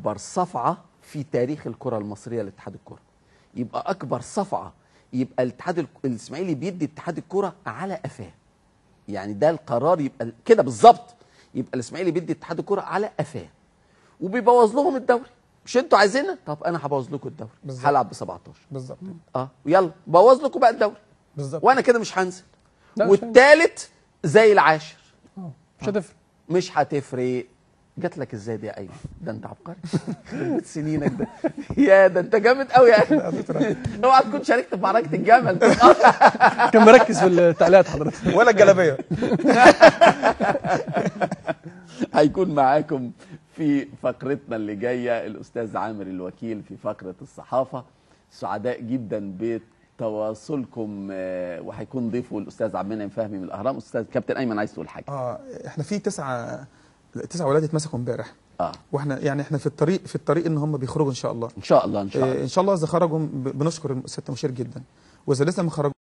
اكبر صفعه في تاريخ الكره المصريه لاتحاد الكره يبقى اكبر صفعه يبقى الاتحاد ال- الاسماعيلي بيدي اتحاد الكره على قفاه يعني ده القرار يبقى ال- كده بالظبط يبقى الاسماعيلي بيدي اتحاد الكره على قفاه وبيبوظ لهم الدوري مش انتوا عايزينها طب انا هبوظ لكم الدوري بالظبط. هلعب ب 17 بالظبط اه ويلا بوظ لكم بقى الدوري بالظبط وانا كده مش هنزل لا، مش والتالت زي العاشر آه، مش هتفرق مش هتفرق جات لك ازاي دي يا ايمن ده انت عبقري خربت سنينك ده يا ده انت جامد قوي يا ايمن اوعى تكون شاركت في معركه الجمل كان مركز في التعليقات حضرتك ولا الجلابيه هيكون معاكم في فقرتنا اللي جايه الاستاذ عامر الوكيل في فقره الصحافه سعداء جدا بتواصلكم آه، وهيكون ضيفه الاستاذ عبد المنعم فهمي من الاهرام استاذ كابتن ايمن عايز تقول حاجه اه احنا في تسعه تسعه ولاد اتمسكوا امبارح اه واحنا يعني احنا في الطريق في الطريق ان هم بيخرجوا ان شاء الله ان شاء الله ان شاء الله آه، ان شاء الله اذا خرجوا ب- بنشكر الست مشير جدا واذا لسه ما خرجوا